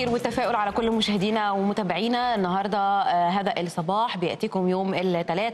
الخير والتفاؤل على كل مشاهدينا ومتابعينا النهارده آه، هذا الصباح بياتيكم يوم الثلاث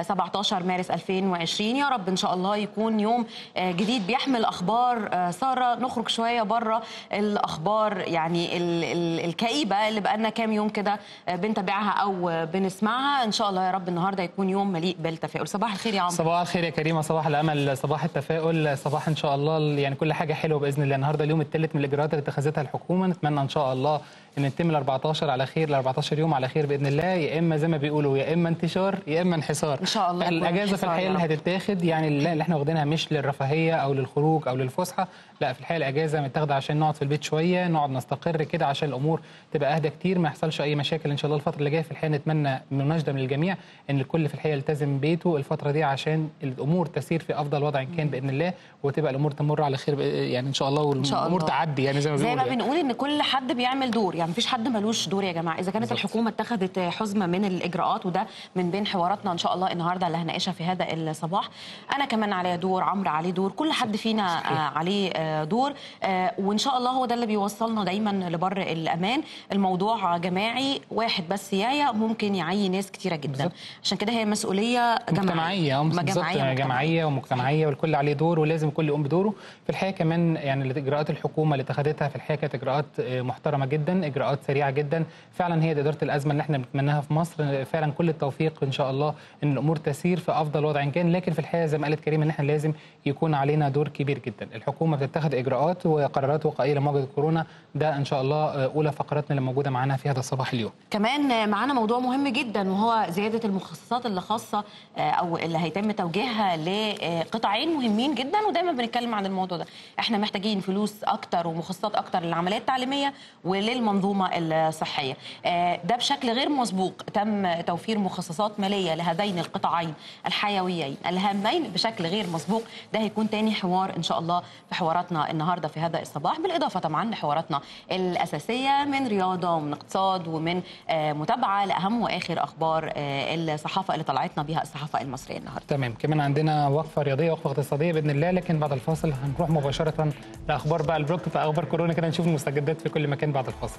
17 مارس 2020 يا رب ان شاء الله يكون يوم آه، جديد بيحمل اخبار آه، ساره نخرج شويه بره الاخبار يعني ال- ال- الكئيبه اللي بقالنا كام يوم كده آه، بنتابعها او آه، بنسمعها ان شاء الله يا رب النهارده يكون يوم مليء بالتفاؤل صباح الخير يا عمرو صباح الخير يا كريمه صباح الامل صباح التفاؤل صباح ان شاء الله يعني كل حاجه حلوه باذن الله النهارده اليوم الثالث من الاجراءات اللي اتخذتها الحكومه نتمنى ان شاء الله ان نتم ال 14 على خير ال 14 يوم على خير باذن الله يا اما زي ما بيقولوا يا اما انتشار يا اما انحسار إن شاء الله يكون الاجازه في انحسار الحقيقه يا اللي رب. هتتاخد يعني اللي اللي احنا واخدينها مش للرفاهيه او للخروج او للفسحه لا في الحقيقه الاجازه متاخده عشان نقعد في البيت شويه نقعد نستقر كده عشان الامور تبقى اهدى كتير ما يحصلش اي مشاكل ان شاء الله الفتره اللي جايه في الحقيقه نتمنى مناشده من الجميع ان الكل في الحقيقه يلتزم بيته الفتره دي عشان الامور تسير في افضل وضع كان باذن الله وتبقى الامور تمر على خير بإ- يعني ان شاء الله إن شاء والامور الله. تعدي يعني زي ما زي بيقولوا ما يعني. بنقول ان كل حد بيعمل دور يعني مفيش حد ملوش دور يا جماعه اذا كانت بالظبط. الحكومه اتخذت حزمه من الاجراءات وده من بين حواراتنا ان شاء الله النهارده اللي هنناقشها في هذا الصباح انا كمان عليا دور عمرو عليه دور كل حد فينا آه، عليه آه، دور آه، وان شاء الله هو ده اللي بيوصلنا دايما لبر الامان الموضوع جماعي واحد بس يايا ممكن يعي ناس كتيره جدا بالظبط. عشان كده هي مسؤوليه جماعيه مجتمعيه اه ما بالظبط مجتمعية. جماعيه ومجتمعيه والكل عليه دور ولازم الكل يقوم بدوره في الحقيقه كمان يعني الاجراءات الحكومه اللي اتخذتها في الحقيقه كانت اجراءات آه، محترمه جدا اجراءات سريعه جدا فعلا هي دي اداره الازمه اللي احنا بنتمناها في مصر فعلا كل التوفيق ان شاء الله ان الامور تسير في افضل وضع كان لكن في الحقيقه زي ما قالت كريم ان احنا لازم يكون علينا دور كبير جدا الحكومه بتتخذ اجراءات وقرارات وقائيه لمواجهه كورونا ده ان شاء الله آه، اولى فقراتنا اللي موجوده معانا في هذا الصباح اليوم كمان معانا موضوع مهم جدا وهو زياده المخصصات اللي خاصه آه، او اللي هيتم توجيهها لقطاعين مهمين جدا ودايما بنتكلم عن الموضوع ده احنا محتاجين فلوس اكتر ومخصصات اكتر للعمليات التعليميه وللمنظومه الصحيه آه، ده بشكل غير مسبوق تم توفير مخصصات ماليه لهذين القطاعين الحيويين الهامين بشكل غير مسبوق ده هيكون تاني حوار ان شاء الله في حواراتنا النهارده في هذا الصباح بالاضافه طبعا لحواراتنا الاساسيه من رياضه ومن اقتصاد ومن آه، متابعه لاهم واخر اخبار آه، الصحافه اللي طلعتنا بيها الصحافه المصريه النهارده تمام كمان عندنا وقفه رياضيه وقفه اقتصاديه باذن الله لكن بعد الفاصل هنروح مباشره لاخبار بقى البروك في اخبار كورونا كده نشوف المستجدات في كل مكان بعد الفاصل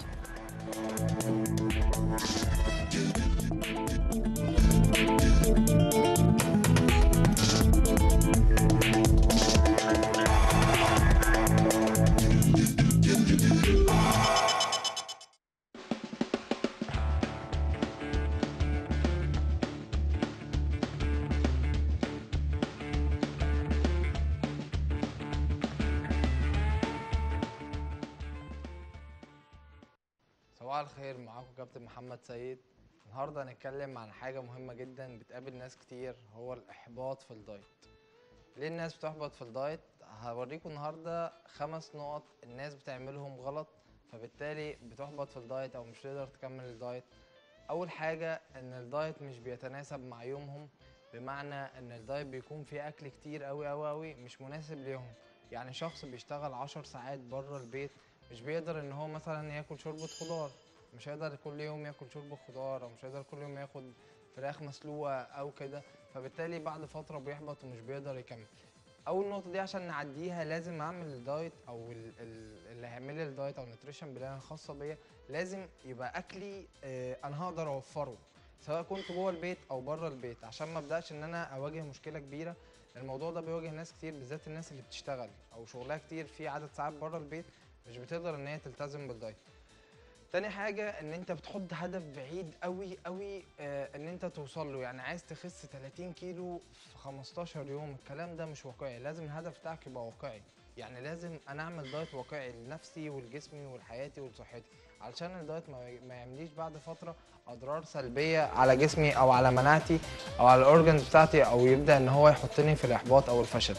صباح الخير معاكم كابتن محمد سيد النهارده هنتكلم عن حاجه مهمه جدا بتقابل ناس كتير هو الاحباط في الدايت ليه الناس بتحبط في الدايت هوريكم النهارده خمس نقط الناس بتعملهم غلط فبالتالي بتحبط في الدايت او مش تقدر تكمل الدايت اول حاجه ان الدايت مش بيتناسب مع يومهم بمعنى ان الدايت بيكون فيه اكل كتير قوي قوي قوي مش مناسب ليهم يعني شخص بيشتغل عشر ساعات بره البيت مش بيقدر ان هو مثلا ياكل شوربه خضار مش هيقدر كل يوم ياكل شوربه خضار او مش هيقدر كل يوم ياخد فراخ مسلوقه او كده فبالتالي بعد فتره بيحبط ومش بيقدر يكمل اول نقطه دي عشان نعديها لازم اعمل الدايت او ال- ال- اللي هيعمل لي الدايت او النيوتريشن بلان الخاصه بيا لازم يبقى اكلي آه، انا هقدر اوفره سواء كنت جوه البيت او بره البيت عشان ما ابداش ان انا اواجه مشكله كبيره الموضوع ده بيواجه ناس كتير بالذات الناس اللي بتشتغل او شغلها كتير في عدد ساعات بره البيت مش بتقدر ان هي تلتزم بالدايت تاني حاجة ان انت بتحط هدف بعيد قوي قوي آه ان انت توصل له يعني عايز تخس 30 كيلو في 15 يوم الكلام ده مش واقعي لازم الهدف بتاعك يبقى واقعي يعني لازم انا اعمل دايت واقعي لنفسي ولجسمي ولحياتي ولصحتي علشان الدايت ما ما يعمليش بعد فترة اضرار سلبية على جسمي او على مناعتي او على الاورجنز بتاعتي او يبدا ان هو يحطني في الاحباط او الفشل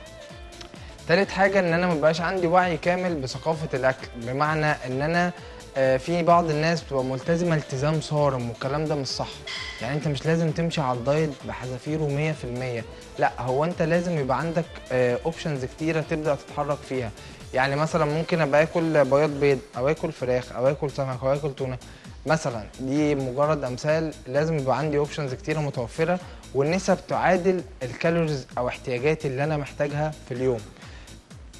تالت حاجة ان انا مبقاش عندي وعي كامل بثقافة الاكل بمعنى ان انا آه، في بعض الناس بتبقى ملتزمة التزام صارم والكلام ده مش صح يعني انت مش لازم تمشي على الدايت بحذافيره 100% لا هو انت لازم يبقى عندك اوبشنز كتيرة تبدأ تتحرك فيها يعني مثلا ممكن ابقى اكل بياض بيض او اكل فراخ او اكل سمك او اكل تونه مثلا دي مجرد امثال لازم يبقى عندي اوبشنز كتيره متوفره والنسب تعادل الكالوريز او احتياجاتي اللي انا محتاجها في اليوم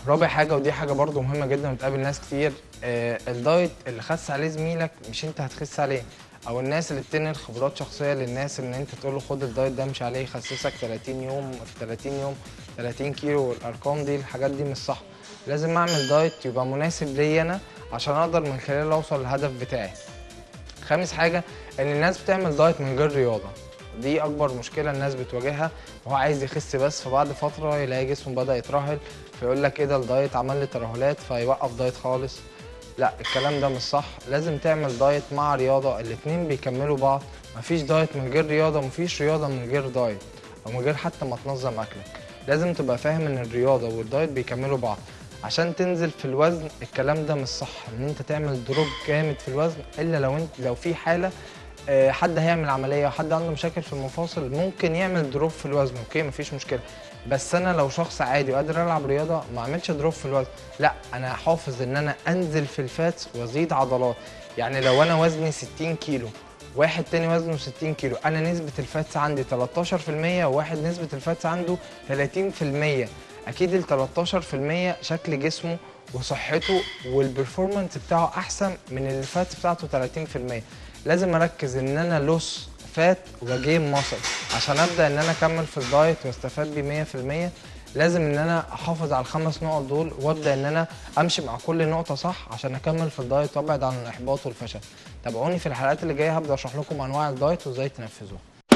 رابع حاجه ودي حاجه برضو مهمه جدا بتقابل ناس كتير آه الدايت اللي خس عليه زميلك مش انت هتخس عليه او الناس اللي بتنقل خبرات شخصيه للناس ان انت تقول له خد الدايت ده مش عليه يخسسك 30 يوم في 30 يوم 30 كيلو والارقام دي الحاجات دي مش صح لازم اعمل دايت يبقى مناسب ليا انا عشان اقدر من خلاله اوصل للهدف بتاعي خامس حاجه ان الناس بتعمل دايت من غير رياضه دي اكبر مشكله الناس بتواجهها وهو عايز يخس بس فبعد فتره يلاقي جسمه بدا يترهل فيقول لك ايه ده الدايت عمل لي ترهلات فيوقف دايت خالص لا الكلام ده مش صح لازم تعمل دايت مع رياضه الاتنين بيكملوا بعض مفيش دايت من غير رياضه مفيش رياضه من غير دايت او من غير حتى ما تنظم اكلك لازم تبقى فاهم ان الرياضه والدايت بيكملوا بعض عشان تنزل في الوزن الكلام ده مش صح ان انت تعمل دروب جامد في الوزن الا لو انت لو في حاله آه، حد هيعمل عمليه وحد عنده مشاكل في المفاصل ممكن يعمل دروب في الوزن اوكي مفيش مشكله بس انا لو شخص عادي وقادر العب رياضه ما اعملش دروب في الوزن لا انا هحافظ ان انا انزل في الفات وازيد عضلات يعني لو انا وزني 60 كيلو واحد تاني وزنه 60 كيلو انا نسبه الفاتس عندي 13% وواحد نسبه الفاتس عنده 30% اكيد ال 13% شكل جسمه وصحته والبرفورمانس بتاعه احسن من الفات بتاعته 30% لازم اركز ان انا لوس فات وجيم مصل عشان ابدا ان انا اكمل في الدايت واستفاد بيه 100% لازم ان انا احافظ على الخمس نقط دول وابدا ان انا امشي مع كل نقطه صح عشان اكمل في الدايت وابعد عن الاحباط والفشل تابعوني في الحلقات اللي جايه هبدا اشرح لكم انواع الدايت وازاي تنفذوها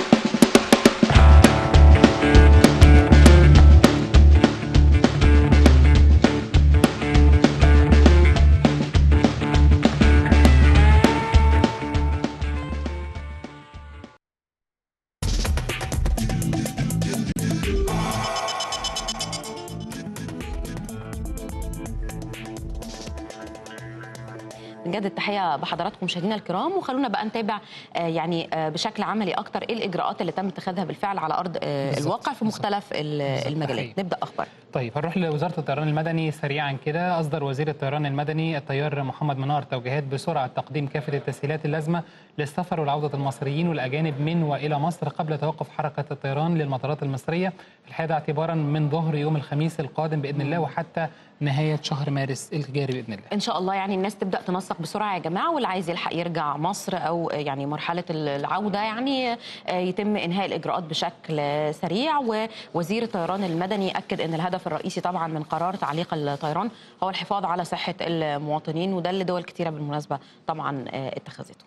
بنجدد التحيه بحضراتكم مشاهدينا الكرام وخلونا بقى نتابع آه، يعني آه، بشكل عملي اكتر ايه الاجراءات اللي تم اتخاذها بالفعل على ارض آه، بالظبط، الواقع في بالظبط. مختلف ال- بالظبط، المجالات حقيقي. نبدا اخبار طيب هنروح لوزاره الطيران المدني سريعا كده اصدر وزير الطيران المدني الطيار محمد منار توجيهات بسرعه تقديم كافه التسهيلات اللازمه للسفر والعوده المصريين والاجانب من والى مصر قبل توقف حركه الطيران للمطارات المصريه في الحادي اعتبارا من ظهر يوم الخميس القادم باذن الله وحتى نهايه شهر مارس الجاري باذن الله ان شاء الله يعني الناس تبدا تنسق بسرعه يا جماعه واللي عايز يلحق يرجع مصر او يعني مرحله العوده يعني آه، يتم انهاء الاجراءات بشكل سريع ووزير الطيران المدني اكد ان الهدف الرئيسي طبعا من قرار تعليق الطيران هو الحفاظ على صحه المواطنين وده اللي دول كتيره بالمناسبه طبعا آه، اتخذته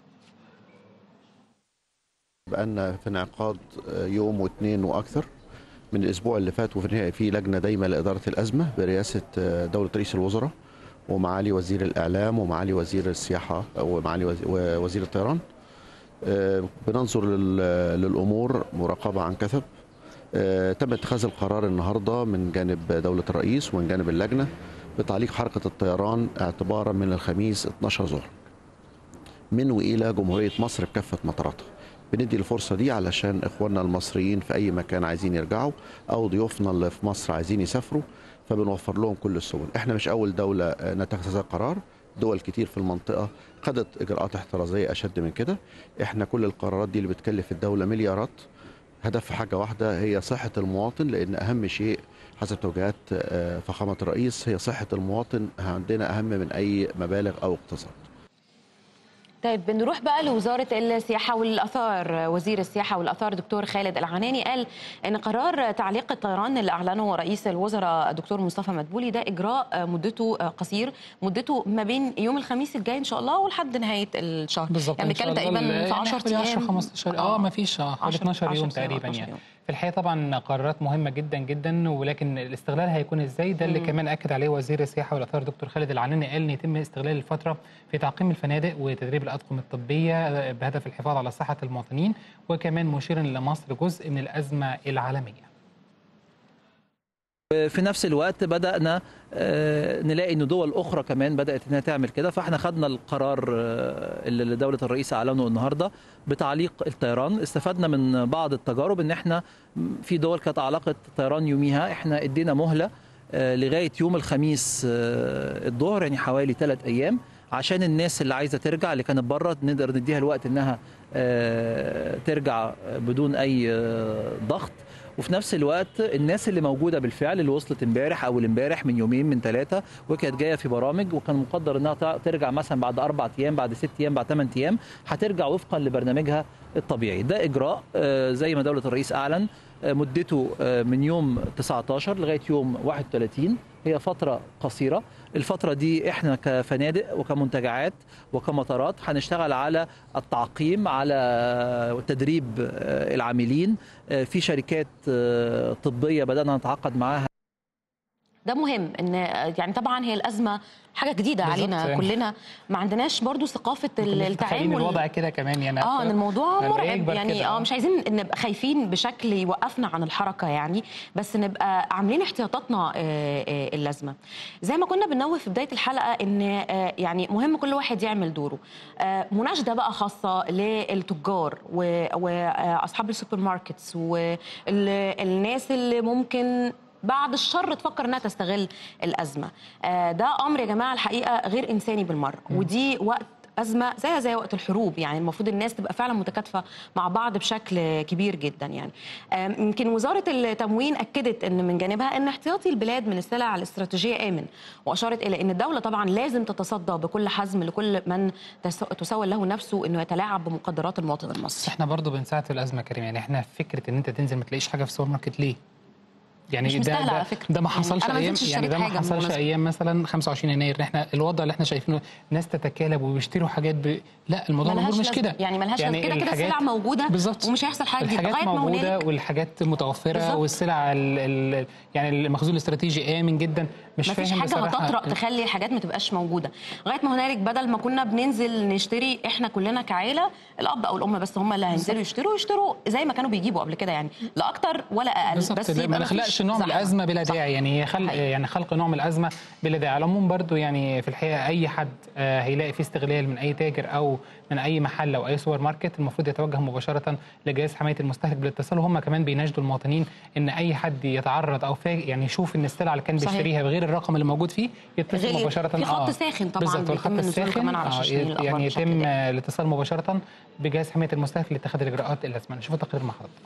بقالنا في انعقاد يوم واثنين واكثر من الاسبوع اللي فات وفي النهايه في لجنه دايمه لاداره الازمه برئاسه دوله رئيس الوزراء ومعالي وزير الاعلام ومعالي وزير السياحه ومعالي وزي- وزير الطيران آه، بننظر لل- للامور مراقبه عن كثب آه، تم اتخاذ القرار النهارده من جانب دوله الرئيس ومن جانب اللجنه بتعليق حركه الطيران اعتبارا من الخميس 12 ظهر من والى جمهوريه مصر بكافه مطاراتها بندي الفرصه دي علشان اخواننا المصريين في اي مكان عايزين يرجعوا او ضيوفنا اللي في مصر عايزين يسافروا فبنوفر لهم كل السبل احنا مش اول دوله آه، نتخذ هذا القرار دول كتير في المنطقه خدت اجراءات احترازيه اشد من كده احنا كل القرارات دي اللي بتكلف الدوله مليارات هدفها حاجه واحده هي صحه المواطن لان اهم شيء حسب توجيهات آه، فخامه الرئيس هي صحه المواطن عندنا اهم من اي مبالغ او اقتصاد طيب بنروح بقى لوزارة السياحة والآثار وزير السياحة والآثار دكتور خالد العناني قال إن قرار تعليق الطيران اللي أعلنه رئيس الوزراء دكتور مصطفى مدبولي ده إجراء مدته قصير مدته ما بين يوم الخميس الجاي إن شاء الله ولحد نهاية الشهر بالظبط يعني إن شاء بنتكلم الله تقريبا في ال- 10 يعني حوالي أيام 10 15 اه ما فيش اه حوالي 10 12 يوم 10 تقريبا 12 يعني يوم. في الحقيقه طبعا قرارات مهمه جدا جدا ولكن الاستغلال هيكون ازاي ده اللي مم. كمان اكد عليه وزير السياحه والاثار دكتور خالد العناني قال ان يتم استغلال الفتره في تعقيم الفنادق وتدريب الاطقم الطبيه بهدف الحفاظ على صحه المواطنين وكمان مشيرا لمصر جزء من الازمه العالميه في نفس الوقت بدأنا آه، نلاقي ان دول اخرى كمان بدأت انها تعمل كده فاحنا خدنا القرار آه، اللي دوله الرئيس اعلنه النهارده بتعليق الطيران استفدنا من بعض التجارب ان احنا في دول كانت علقت طيران يوميها احنا ادينا مهله آه، لغايه يوم الخميس آه، الظهر يعني حوالي ثلاث ايام عشان الناس اللي عايزه ترجع اللي كانت بره نقدر نديها الوقت انها آه، ترجع بدون اي آه، ضغط وفي نفس الوقت الناس اللي موجوده بالفعل اللي وصلت امبارح او امبارح من يومين من ثلاثه وكانت جايه في برامج وكان مقدر انها تع- ترجع مثلا بعد اربع ايام بعد ست ايام بعد ثمان ايام هترجع وفقا لبرنامجها الطبيعي ده اجراء آه، زي ما دوله الرئيس اعلن آه، مدته آه، من يوم 19 لغايه يوم 31 هي فتره قصيره الفتره دي احنا كفنادق وكمنتجعات وكمطارات هنشتغل على التعقيم على تدريب آه، العاملين آه، في شركات آه، طبيه بدانا نتعاقد معاها ده مهم ان يعني طبعا هي الازمه حاجه جديده بالظبط علينا يعني. كلنا ما عندناش برضو ثقافه كناش متخيلين التعامل الوضع كده كمان يعني اه ان الموضوع يعني مرعب يكبر يعني كده، اه آه. مش عايزين نبقى خايفين بشكل يوقفنا عن الحركه يعني بس نبقى عاملين احتياطاتنا آه، آه، اللازمه زي ما كنا بننوه في بدايه الحلقه ان آه، يعني مهم كل واحد يعمل دوره آه، مناشده بقى خاصه للتجار و- واصحاب السوبر ماركتس والناس اللي ممكن بعد الشر تفكر انها تستغل الازمه آه، ده امر يا جماعه الحقيقه غير انساني بالمره ودي وقت ازمه زيها زي وقت الحروب يعني المفروض الناس تبقى فعلا متكاتفه مع بعض بشكل كبير جدا يعني آم، يمكن وزاره التموين اكدت ان من جانبها ان احتياطي البلاد من السلع الاستراتيجيه امن واشارت الى ان الدوله طبعا لازم تتصدى بكل حزم لكل من تس- تسول له نفسه انه يتلاعب بمقدرات المواطن بس المصري احنا برضو بنساعد في الازمه كريم يعني احنا فكره ان انت تنزل ما تلاقيش حاجه في السوبر ماركت ليه؟ يعني مش ده مستاهلة ده, على فكرة. ده ما يعني حصلش أنا ما ايام نزلتش يعني اشتريت ده ما حاجة حصلش بالمناسبة. ايام مثلا 25 يناير احنا الوضع اللي احنا شايفينه ناس تتكالب وبيشتروا حاجات ب... لا الموضوع ملهاش الامور مش لازمة. كده يعني ملهاش لازمة. كده كده الحاجات- السلع موجودة بالظبط ومش هيحصل حاجة جديدة. الحاجات لغاية ما موجوده هنالك- والحاجات متوفره بالظبط. والسلع ال... ال... يعني المخزون الاستراتيجي امن جدا مش ما فيش فاهم حاجه بصراحة هتطرق تخلي الحاجات ما تبقاش موجوده لغايه ما هنالك بدل ما كنا بننزل نشتري احنا كلنا كعيله الاب او الام بس هم اللي هينزلوا يشتروا يشتروا زي ما كانوا بيجيبوا قبل كده يعني لا اكتر ولا اقل بالظبط بس لا، يبقى ما مفيش نخلقش نوع من زحمة. الازمه بلا صح. داعي يعني هي خلق حقيقي. يعني خلق نوع من الازمه بلا داعي على العموم برضو يعني في الحقيقه اي حد آه، هيلاقي فيه استغلال من اي تاجر او من اي محل او اي سوبر ماركت المفروض يتوجه مباشره لجهاز حمايه المستهلك بالاتصال وهم كمان بيناشدوا المواطنين ان اي حد يتعرض او فا يعني يشوف ان السلعه اللي كان صحيح. بيشتريها بغير الرقم اللي موجود فيه يتصل غير- مباشره في خط ساخن طبعاً بالظبط بيتم والخط نزوله الساخن كمان على آه، شاشتين الأخبار يعني بالشكل يتم ده. آه، الاتصال مباشره بجهاز حمايه المستهلك لاتخاذ الاجراءات اللازمه نشوف التقرير مع حضرتك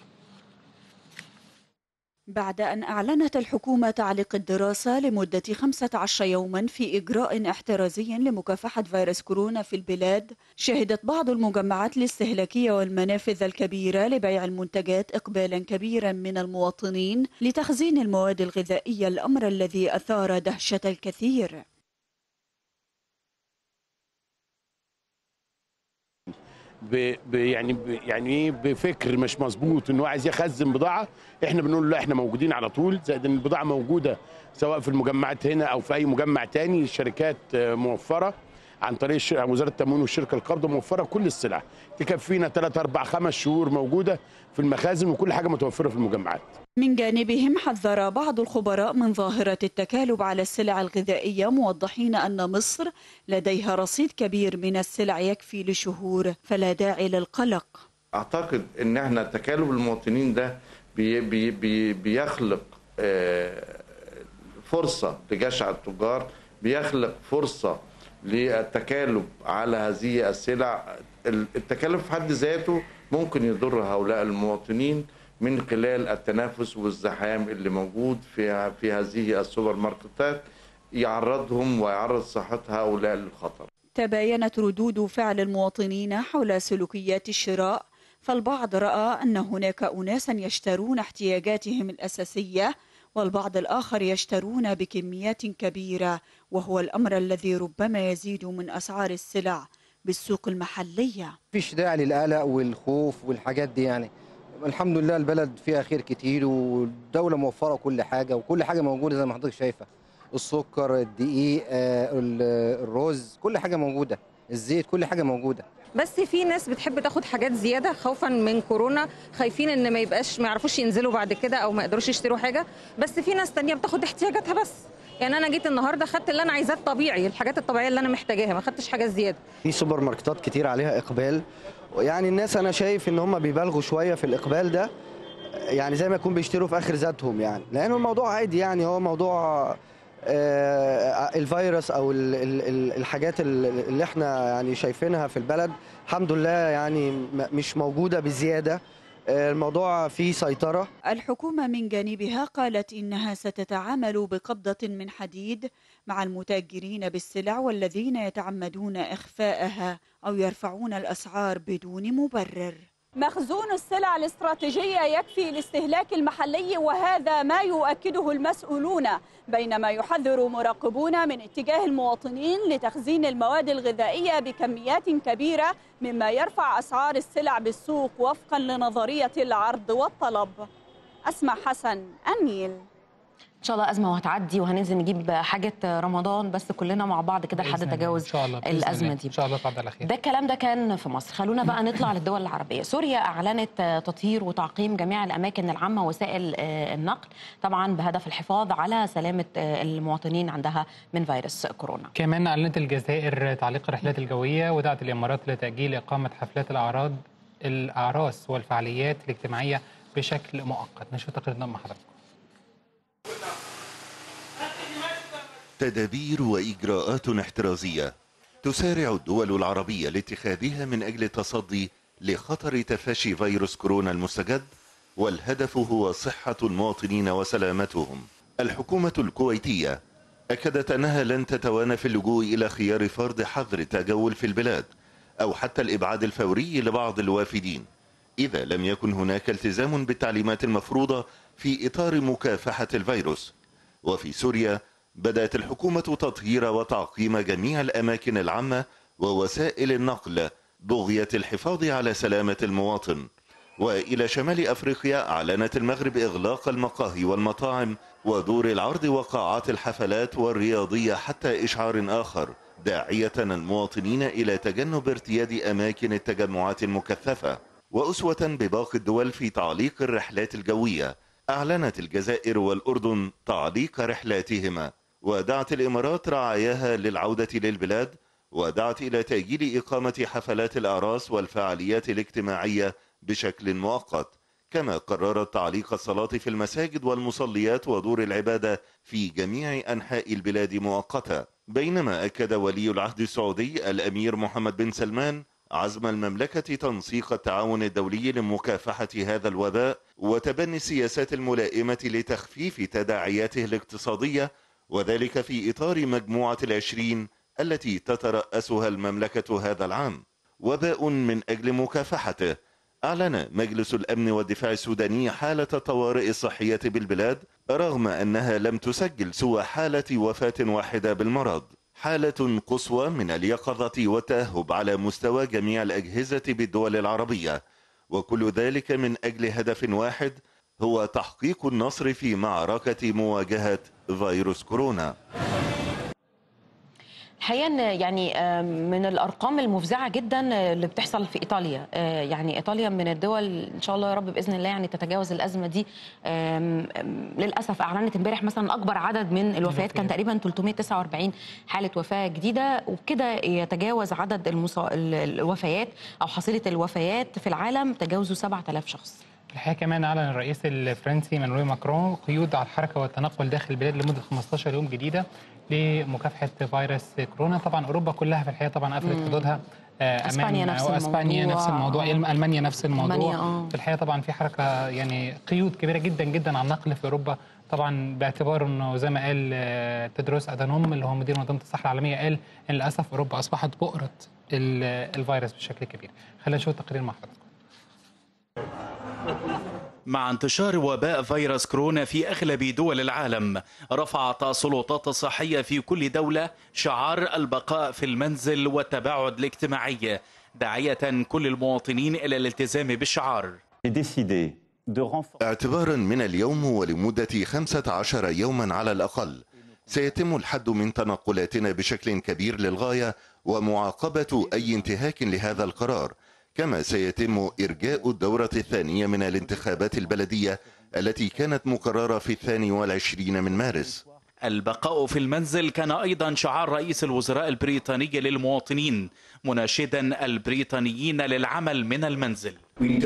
بعد أن أعلنت الحكومة تعليق الدراسة لمدة 15 يوما في إجراء احترازي لمكافحة فيروس كورونا في البلاد شهدت بعض المجمعات الاستهلاكية والمنافذ الكبيرة لبيع المنتجات إقبالا كبيرا من المواطنين لتخزين المواد الغذائية الأمر الذي أثار دهشة الكثير ب... ب... يعني ب... يعني ايه بفكر مش مظبوط ان هو عايز يخزن بضاعه احنا بنقول له لا احنا موجودين على طول زائد ان البضاعه موجوده سواء في المجمعات هنا او في اي مجمع تاني الشركات آه، موفره عن طريق الش... وزاره التموين والشركه القابضه موفره كل السلع تكفينا 3 4 5 شهور موجوده في المخازن وكل حاجه متوفره في المجمعات من جانبهم حذر بعض الخبراء من ظاهرة التكالب على السلع الغذائية موضحين أن مصر لديها رصيد كبير من السلع يكفي لشهور فلا داعي للقلق اعتقد ان احنا تكالب المواطنين ده بي بي بي بيخلق آه، فرصه لجشع التجار بيخلق فرصه للتكالب على هذه السلع التكالب في حد ذاته ممكن يضر هؤلاء المواطنين من خلال التنافس والزحام اللي موجود في في هذه السوبر ماركتات يعرضهم ويعرض صحة هؤلاء للخطر تباينت ردود فعل المواطنين حول سلوكيات الشراء فالبعض رأى أن هناك أناسا يشترون احتياجاتهم الأساسية والبعض الآخر يشترون بكميات كبيرة وهو الأمر الذي ربما يزيد من أسعار السلع بالسوق المحلية مفيش داعي للقلق والخوف والحاجات دي يعني الحمد لله البلد فيها خير كتير والدولة موفرة كل حاجة وكل حاجة موجودة زي ما حضرتك شايفة السكر الدقيق آه، ال- الرز كل حاجة موجودة الزيت كل حاجة موجودة بس في ناس بتحب تاخد حاجات زياده خوفا من كورونا خايفين ان ما يبقاش ما يعرفوش ينزلوا بعد كده او ما يقدروش يشتروا حاجه بس في ناس تانية بتاخد احتياجاتها بس يعني انا جيت النهارده خدت اللي انا عايزاه الطبيعي الحاجات الطبيعيه اللي انا محتاجاها ما خدتش حاجه زياده في سوبر ماركتات كتير عليها اقبال يعني الناس انا شايف ان هم بيبالغوا شويه في الاقبال ده يعني زي ما يكون بيشتروا في اخر ذاتهم يعني لانه الموضوع عادي يعني هو موضوع آه، الفيروس او ال- ال- ال- الحاجات ال- اللي احنا يعني شايفينها في البلد الحمد لله يعني م- مش موجوده بزياده آه، الموضوع فيه سيطرة الحكومة من جانبها قالت إنها ستتعامل بقبضة من حديد مع المتاجرين بالسلع والذين يتعمدون إخفاءها أو يرفعون الأسعار بدون مبرر مخزون السلع الاستراتيجية يكفي الاستهلاك المحلي وهذا ما يؤكده المسؤولون بينما يحذر مراقبون من اتجاه المواطنين لتخزين المواد الغذائية بكميات كبيرة مما يرفع أسعار السلع بالسوق وفقا لنظرية العرض والطلب أسمع حسن النيل ان شاء الله ازمه وهتعدي وهننزل نجيب حاجه رمضان بس كلنا مع بعض كده لحد بإذن الله. تجاوز ان شاء الله بإذن الازمه الله. دي ان شاء الله تعدي على خير ده الكلام ده كان في مصر خلونا بقى نطلع للدول العربية سوريا أعلنت تطهير وتعقيم جميع الأماكن العامة وسائل النقل طبعا بهدف الحفاظ على سلامة المواطنين عندها من فيروس كورونا كمان اعلنت الجزائر تعليق الرحلات الجويه ودعت الامارات لتاجيل اقامه حفلات الاعراض الاعراس والفعاليات الاجتماعيه بشكل مؤقت نشوف تقرير مع حضراتكم تدابير واجراءات احترازيه تسارع الدول العربيه لاتخاذها من اجل التصدي لخطر تفشي فيروس كورونا المستجد والهدف هو صحه المواطنين وسلامتهم الحكومه الكويتيه اكدت انها لن تتوانى في اللجوء الى خيار فرض حظر التجول في البلاد او حتى الابعاد الفوري لبعض الوافدين اذا لم يكن هناك التزام بالتعليمات المفروضه في اطار مكافحه الفيروس وفي سوريا بدأت الحكومة تطهير وتعقيم جميع الأماكن العامة ووسائل النقل بغية الحفاظ على سلامة المواطن وإلى شمال أفريقيا أعلنت المغرب إغلاق المقاهي والمطاعم ودور العرض وقاعات الحفلات والرياضية حتى إشعار آخر داعية المواطنين إلى تجنب ارتياد أماكن التجمعات المكثفة وأسوة بباقي الدول في تعليق الرحلات الجوية أعلنت الجزائر والأردن تعليق رحلاتهما ودعت الإمارات رعاياها للعودة للبلاد ودعت إلى تأجيل إقامة حفلات الأعراس والفعاليات الاجتماعية بشكل مؤقت كما قررت تعليق الصلاة في المساجد والمصليات ودور العبادة في جميع أنحاء البلاد مؤقتا بينما أكد ولي العهد السعودي الأمير محمد بن سلمان عزم المملكة تنسيق التعاون الدولي لمكافحة هذا الوباء وتبني السياسات الملائمة لتخفيف تداعياته الاقتصادية وذلك في إطار مجموعة العشرين التي تترأسها المملكة هذا العام وباء من أجل مكافحته أعلن مجلس الأمن والدفاع السوداني حالة الطوارئ الصحية بالبلاد رغم أنها لم تسجل سوى حالة وفاة واحدة بالمرض حالة قصوى من اليقظة والتأهب على مستوى جميع الأجهزة بالدول العربية وكل ذلك من أجل هدف واحد هو تحقيق النصر في معركة مواجهة فيروس كورونا الحقيقه ان يعني من الارقام المفزعه جدا اللي بتحصل في ايطاليا يعني ايطاليا من الدول ان شاء الله يا رب باذن الله يعني تتجاوز الازمه دي للاسف اعلنت امبارح مثلا اكبر عدد من الوفيات كان تقريبا 349 حاله وفاه جديده وبكده يتجاوز عدد المصا... الوفيات او حصيله الوفيات في العالم تجاوزوا 7000 شخص الحقيقه كمان اعلن الرئيس الفرنسي مانويل ماكرون قيود على الحركه والتنقل داخل البلاد لمده 15 يوم جديده لمكافحه فيروس كورونا طبعا اوروبا كلها في الحقيقه طبعا قفلت حدودها اسبانيا نفس الموضوع اسبانيا نفس الموضوع المانيا نفس الموضوع ألمانيا آه. في الحقيقه طبعا في حركه يعني قيود كبيره جدا جدا على النقل في اوروبا طبعا باعتبار انه زي ما قال تدروس ادانوم اللي هو مدير منظمه الصحه العالميه قال ان للاسف اوروبا اصبحت بؤره الفيروس بشكل كبير خلينا نشوف تقرير مع حضراتكم مع انتشار وباء فيروس كورونا في اغلب دول العالم رفعت السلطات الصحيه في كل دوله شعار البقاء في المنزل والتباعد الاجتماعي داعيه كل المواطنين الى الالتزام بالشعار اعتبارا من اليوم ولمدة 15 يوما على الأقل سيتم الحد من تنقلاتنا بشكل كبير للغاية ومعاقبة أي انتهاك لهذا القرار كما سيتم إرجاء الدورة الثانية من الانتخابات البلدية التي كانت مقررة في الثاني والعشرين من مارس البقاء في المنزل كان أيضا شعار رئيس الوزراء البريطاني للمواطنين مناشدا البريطانيين للعمل من المنزل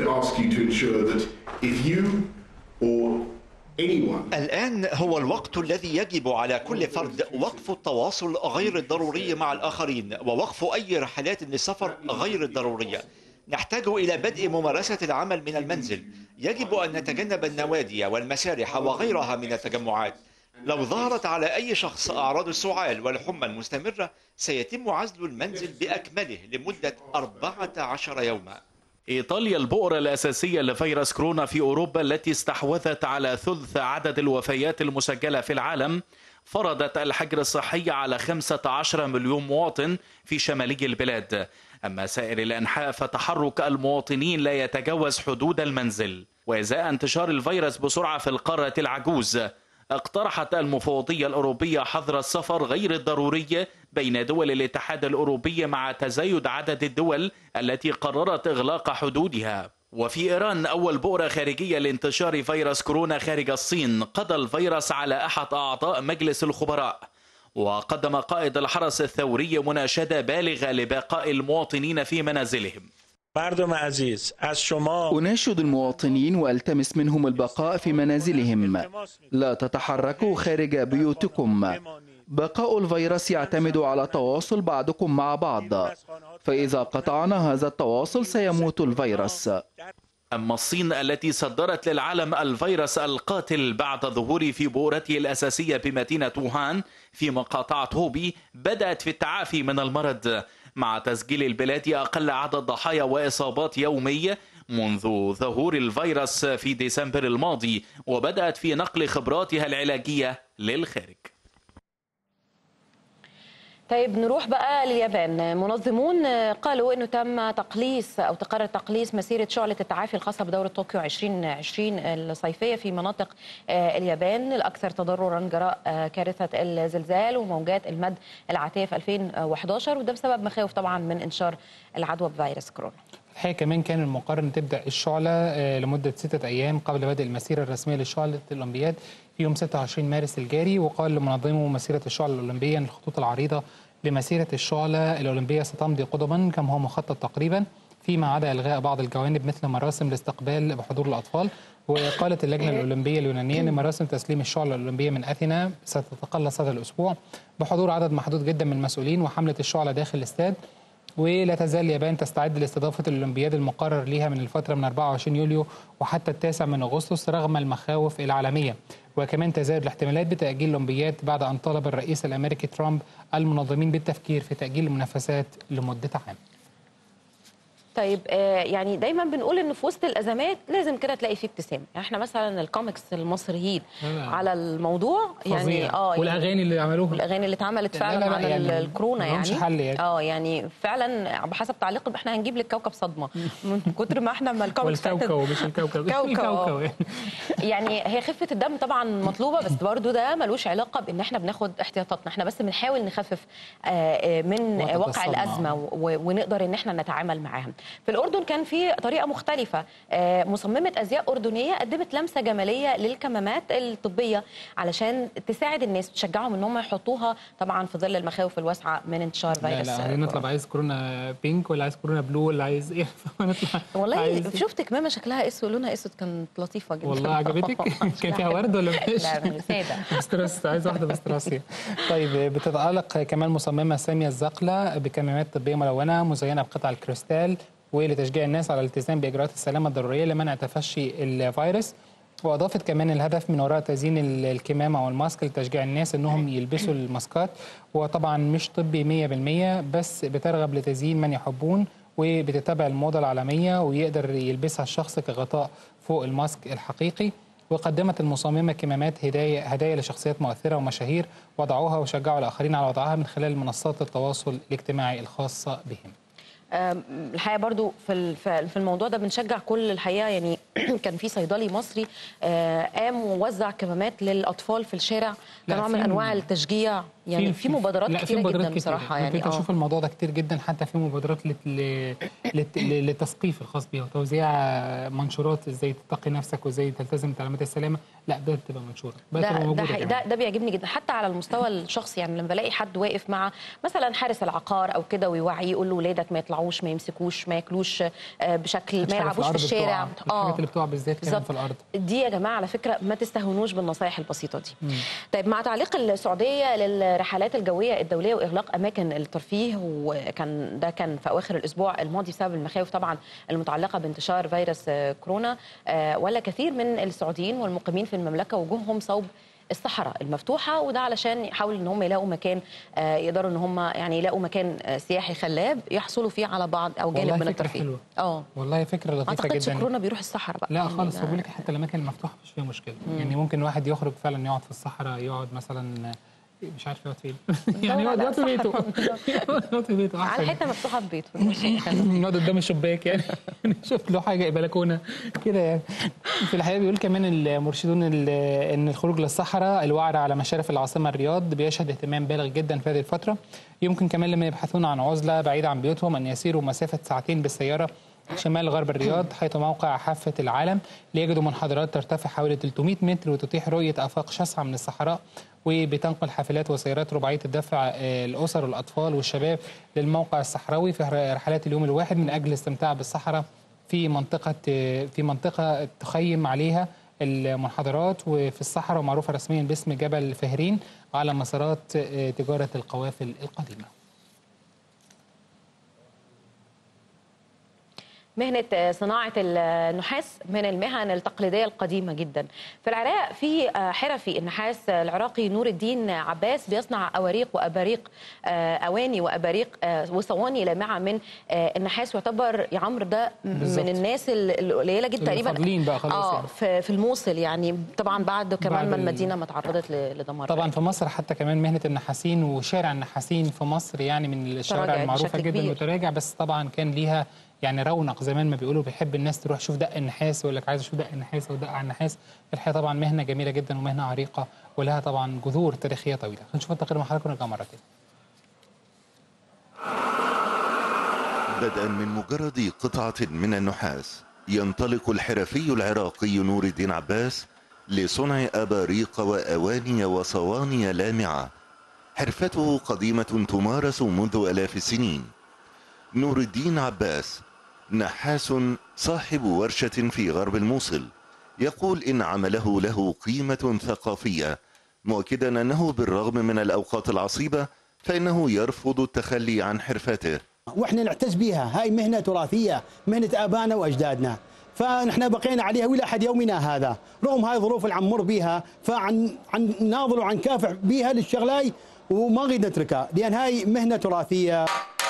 الآن هو الوقت الذي يجب على كل فرد وقف التواصل غير الضروري مع الآخرين ووقف أي رحلات للسفر غير الضرورية نحتاج إلى بدء ممارسة العمل من المنزل يجب أن نتجنب النوادي والمسارح وغيرها من التجمعات لو ظهرت على أي شخص أعراض السعال والحمى المستمرة سيتم عزل المنزل بأكمله لمدة 14 يوما إيطاليا البؤرة الأساسية لفيروس كورونا في أوروبا التي استحوذت على ثلث عدد الوفيات المسجلة في العالم فرضت الحجر الصحي على 15 مليون مواطن في شمالي البلاد أما سائر الأنحاء فتحرك المواطنين لا يتجاوز حدود المنزل وإزاء انتشار الفيروس بسرعة في القارة العجوز اقترحت المفوضية الأوروبية حظر السفر غير الضروري بين دول الاتحاد الأوروبي مع تزايد عدد الدول التي قررت إغلاق حدودها وفي إيران أول بؤرة خارجية لانتشار فيروس كورونا خارج الصين قضى الفيروس على أحد أعضاء مجلس الخبراء وقدم قائد الحرس الثوري مناشدة بالغة لبقاء المواطنين في منازلهم مردم عزیز از شما أناشد المواطنين والتمس منهم البقاء في منازلهم لا تتحركوا خارج بيوتكم بقاء الفيروس يعتمد على تواصل بعضكم مع بعض فإذا قطعنا هذا التواصل سيموت الفيروس أما الصين التي صدرت للعالم الفيروس القاتل بعد ظهوره في بؤرته الأساسية بمدينة ووهان في مقاطعة هوبي بدأت في التعافي من المرض مع تسجيل البلاد أقل عدد ضحايا وإصابات يومي منذ ظهور الفيروس في ديسمبر الماضي وبدأت في نقل خبراتها العلاجية للخارج طيب نروح بقى لليابان منظمون قالوا انه تم تقليص او تقرر تقليص مسيره شعله التعافي الخاصه بدوره طوكيو 2020 الصيفيه في مناطق اليابان الاكثر تضررا جراء كارثه الزلزال وموجات المد العاتيه في 2011 وده بسبب مخاوف طبعا من انتشار العدوى بفيروس كورونا الحقيقه كمان كان المقرر ان تبدا الشعله آه، لمده سته ايام قبل بدء المسيره الرسميه لشعله الاولمبياد في يوم 26 مارس الجاري وقال لمنظمو مسيره الشعله الاولمبيه ان الخطوط العريضه لمسيره الشعله الاولمبيه ستمضي قدما كما هو مخطط تقريبا فيما عدا الغاء بعض الجوانب مثل مراسم الاستقبال بحضور الاطفال وقالت اللجنه الاولمبيه اليونانيه ان مراسم تسليم الشعله الاولمبيه من اثينا ستتقلص هذا الاسبوع بحضور عدد محدود جدا من المسؤولين وحمله الشعله داخل الاستاد ولا تزال اليابان تستعد لاستضافة الأولمبياد المقرر لها من الفترة من 24 يوليو وحتى التاسع من أغسطس رغم المخاوف العالمية وكمان تزايد الاحتمالات بتأجيل الأولمبياد بعد أن طلب الرئيس الأمريكي ترامب المنظمين بالتفكير في تأجيل المنافسات لمدة عام طيب آه، يعني دايما بنقول ان في وسط الازمات لازم كده تلاقي فيه ابتسامه يعني احنا مثلا الكوميكس المصريين لا. على الموضوع يعني فظيع. اه يعني والأغاني اللي عملوها والاغاني اللي اتعملت لا، فعلا لا، لا، عن يعني الكورونا ملهمش يعني حل يعني. اه يعني فعلا بحسب تعليق احنا هنجيب للكوكب صدمه من كتر ما احنا ما الكوميكس والكوكب مش الكوكب كوكب الكوكب آه. يعني هي خفه الدم طبعا مطلوبه بس برضو ده ملوش علاقه بان احنا بناخد احتياطاتنا احنا بس بنحاول نخفف آه، آه، من وقت واقع الصدمة. الازمه و- ونقدر ان احنا نتعامل معاها في الاردن كان في طريقه مختلفه آه، مصممه ازياء اردنيه قدمت لمسه جماليه للكمامات الطبيه علشان تساعد الناس تشجعهم ان هم يحطوها طبعا في ظل المخاوف الواسعه من انتشار لا فيروس لا عايزين نطلع عايز كورونا بينك ولا عايز كورونا بلو ولا عايز ايه نطلع والله عايز شفت كمامه شكلها اسود لونها اسود كانت لطيفه جدا والله عجبتك كان فيها ورد ولا مش لا ساده بسترس عايز واحده بستراسيا طيب بتتالق كمان مصممه ساميه الزقله بكمامات طبيه ملونه مزينه بقطع الكريستال ولتشجيع الناس على الالتزام باجراءات السلامه الضروريه لمنع تفشي الفيروس واضافت كمان الهدف من وراء تزيين ال- الكمامه او الماسك لتشجيع الناس انهم يلبسوا الماسكات وطبعا مش طبي 100% بس بترغب لتزيين من يحبون وبتتبع الموضه العالميه ويقدر يلبسها الشخص كغطاء فوق الماسك الحقيقي وقدمت المصممه كمامات هدايا هدايا لشخصيات مؤثره ومشاهير وضعوها وشجعوا الاخرين على وضعها من خلال منصات التواصل الاجتماعي الخاصه بهم. آم، الحقيقه برضو في ال- في في الموضوع ده بنشجع كل الحقيقه يعني كان في صيدلي مصري آه، قام ووزع كمامات للاطفال في الشارع لا، كنوع من في- انواع التشجيع يعني في مبادرات لا في كتيره مبادرات جدا كتير. بصراحه ممكن يعني انت تشوف الموضوع ده كتير جدا حتى في مبادرات لت... ل... لت... ل- للتثقيف الخاص بيها وتوزيع منشورات ازاي تتقي نفسك وازاي تلتزم بتعليمات السلامه لا ده بتبقى منشوره بقت تبقى ده ده, موجودة حقيقي- كمان. ده ده بيعجبني جدا حتى على المستوى الشخصي يعني لما بلاقي حد واقف مع مثلا حارس العقار او كده ويوعيه يقول له ولادك ما يطلعوش يطلعوش ما يمسكوش ما ياكلوش آه، بشكل ما حاجة يلعبوش في الأرض الشارع بتقع. الحاجات اللي بتقع بالذات كمان بالظبط. في الارض دي يا جماعه على فكره ما تستهونوش بالنصايح البسيطه دي طيب مع تعليق السعوديه للرحلات الجويه الدوليه واغلاق اماكن الترفيه وكان ده كان في اواخر الاسبوع الماضي بسبب المخاوف طبعا المتعلقه بانتشار فيروس آه، كورونا آه، ولا كثير من السعوديين والمقيمين في المملكه وجوههم صوب الصحراء المفتوحه وده علشان يحاولوا ان هم يلاقوا مكان آه، يقدروا ان هم يعني يلاقوا مكان آه، سياحي خلاب يحصلوا فيه على بعض او جانب والله من فكرة الترفيه حلوة. اه والله فكره ما لطيفه اعتقدش جدا كورونا بيروح الصحراء بقى لا يعني خالص ده- هو بيقول لك حتى الاماكن المفتوحه مش فيها مشكله مم. يعني ممكن واحد يخرج فعلا يقعد في الصحراء يقعد مثلا مش عارف يقعد فين يعني لا، يقعد لا، يقعد في بيته صحراء. يقعد في بيته على احسن حته مفتوحه في بيته يقعد قدام الشباك يعني يشوف له حاجه بلكونه كده يعني في الحقيقه بيقول كمان المرشدون ال- ان الخروج للصحراء الوعر على مشارف العاصمه الرياض بيشهد اهتمام بالغ جدا في هذه الفتره يمكن كمان لما يبحثون عن عزله بعيده عن بيوتهم ان يسيروا مسافه ساعتين بالسياره شمال غرب الرياض حيث موقع حافة العالم ليجدوا منحدرات ترتفع حوالي 300 متر وتتيح رؤية آفاق شاسعة من الصحراء وبتنقل حافلات وسيارات رباعية الدفع آه، الأسر والأطفال والشباب للموقع الصحراوي في رحلات اليوم الواحد من أجل الاستمتاع بالصحراء في منطقة آه، في منطقة تخيم عليها المنحدرات وفي الصحراء ومعروفة رسميا باسم جبل فهرين على مسارات آه، تجارة القوافل القديمة مهنة صناعة النحاس من المهن التقليدية القديمة جدا في العراق في حرفي النحاس العراقي نور الدين عباس بيصنع أواريق وأباريق أواني وأباريق وصواني لامعة من النحاس يعتبر يا عمرو ده بالظبط. من الناس القليلة جدا تقريبا الفاضلين بقى خلاص اه يعني. في في الموصل يعني طبعا بعد كمان بعد ما ال- المدينة ما تعرضت ل- لدمار طبعا في مصر حتى كمان مهنه النحاسين وشارع النحاسين في مصر يعني من الشوارع تراجعت المعروفه بشكل جدا كبير. وتراجع بس طبعا كان ليها يعني رونق زمان ما بيقولوا بيحب الناس تروح تشوف دق النحاس يقول لك عايز اشوف دق النحاس او دق على النحاس الحقيقه طبعا مهنه جميله جدا ومهنه عريقه ولها طبعا جذور تاريخيه طويله خلينا نشوف التقرير مع حضراتكم ونرجع مره تاني بدءا من مجرد قطعة من النحاس ينطلق الحرفي العراقي نور الدين عباس لصنع أباريق وأواني وصواني لامعة حرفته قديمة تمارس منذ آلاف السنين نور الدين عباس نحاس صاحب ورشة في غرب الموصل يقول إن عمله له قيمة ثقافية مؤكدا أنه بالرغم من الأوقات العصيبة فإنه يرفض التخلي عن حرفته واحنا نعتز بها هاي مهنه تراثيه مهنه ابائنا واجدادنا فنحن بقينا عليها والى حد يومنا هذا رغم هاي الظروف اللي عم نمر بها فعن عن ناظر وعن كافح بها للشغلاي وما نريد نتركها لان هاي مهنه تراثيه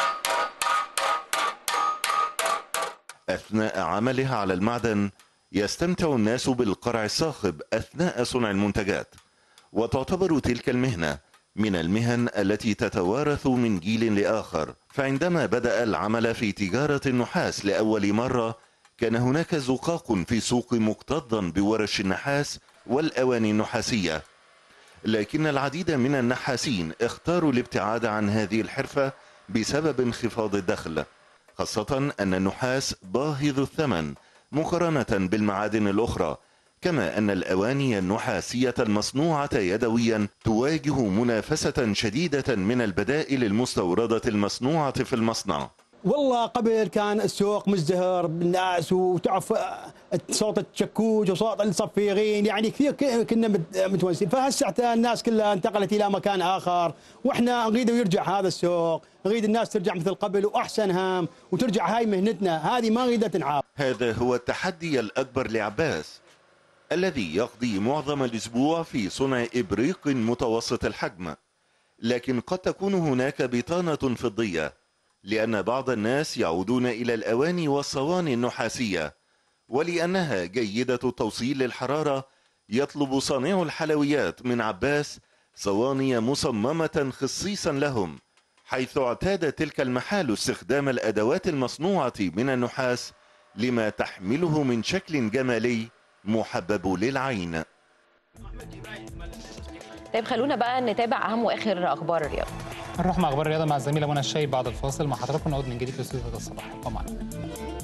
أثناء عملها على المعدن يستمتع الناس بالقرع الصاخب أثناء صنع المنتجات وتعتبر تلك المهنة من المهن التي تتوارث من جيل لآخر فعندما بدأ العمل في تجارة النحاس لأول مرة كان هناك زقاق في السوق مكتظا بورش النحاس والأواني النحاسية لكن العديد من النحاسين اختاروا الابتعاد عن هذه الحرفة بسبب انخفاض الدخل خاصة أن النحاس باهظ الثمن مقارنة بالمعادن الأخرى كما أن الأواني النحاسية المصنوعة يدويا تواجه منافسة شديدة من البدائل المستوردة المصنوعة في المصنع والله قبل كان السوق مزدهر بالناس وتعرف صوت الشكوج وصوت الصفيغين يعني كثير ك- كنا مت- متونسين فهسه الناس كلها انتقلت الى مكان اخر واحنا نريد يرجع هذا السوق نريد الناس ترجع مثل قبل واحسن هم وترجع هاي مهنتنا هذه ما نريدها تنعاد هذا هو التحدي الأكبر لعباس الذي يقضي معظم الأسبوع في صنع إبريق متوسط الحجم لكن قد تكون هناك بطانة فضية لأن بعض الناس يعودون إلى الأواني والصواني النحاسية ولأنها جيدة التوصيل للحرارة يطلب صانع الحلويات من عباس صواني مصممة خصيصا لهم حيث اعتاد تلك المحال استخدام الأدوات المصنوعة من النحاس لما تحمله من شكل جمالي محبب للعين طيب خلونا بقى نتابع اهم واخر اخبار الرياضه هنروح مع اخبار الرياضه مع الزميله منى الشايب بعد الفاصل مع حضراتكم نعود من جديد لاستوديو الصباح ابقوا معنا